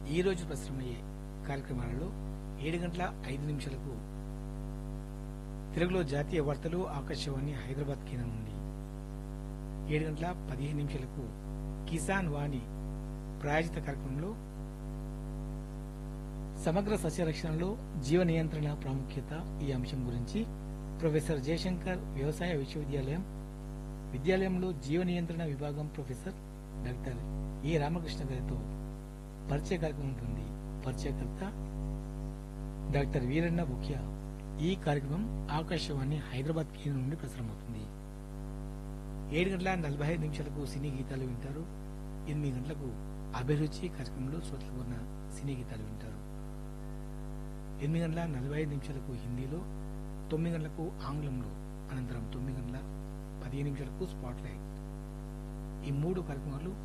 ఈ రోజు ప్రసారమయ్యే కార్యక్రమాలలో ఏడు గంటల ఐదు నిమిషాలకు తెలుగులో జాతీయ వార్తలు ఆకాశవాణి హైదరాబాద్ కేంద్రం నుండి ఏడు గంటల పదిహేను నిమిషాలకు కిసాన్ వాణి ప్రాయోజిత కార్యక్రమంలో సమగ్ర సస్యరక్షణలో జీవ నియంత్రణ ప్రాముఖ్యత ఈ అంశం గురించి ప్రొఫెసర్ జయశంకర్ వ్యవసాయ విశ్వవిద్యాలయం విద్యాలయంలో జీవ నియంత్రణ విభాగం ప్రొఫెసర్ డాక్టర్ ఏ రామకృష్ణ గారితో పరిచయ కార్యక్రమం ఉంటుంది పరిచయకర్త డాక్టర్ వీరన్న ముఖ్య ఈ కార్యక్రమం ఆకాశవాణి హైదరాబాద్ కేంద్రం నుండి ప్రసారమవుతుంది ఏడు గంటల నలభై ఐదు నిమిషాలకు సినీ గీతాలు వింటారు ఎనిమిది గంటలకు అభిరుచి కార్యక్రమంలో శ్రోతలు ఉన్న సినీ గీతాలు వింటారు ఎనిమిది గంటల నలభై ఐదు నిమిషాలకు హిందీలో తొమ్మిది గంటలకు ఆంగ్లంలో అనంతరం తొమ్మిది గంటల పదిహేను నిమిషాలకు స్పాట్ లైట్ ఈ మూడు కార్యక్రమాలు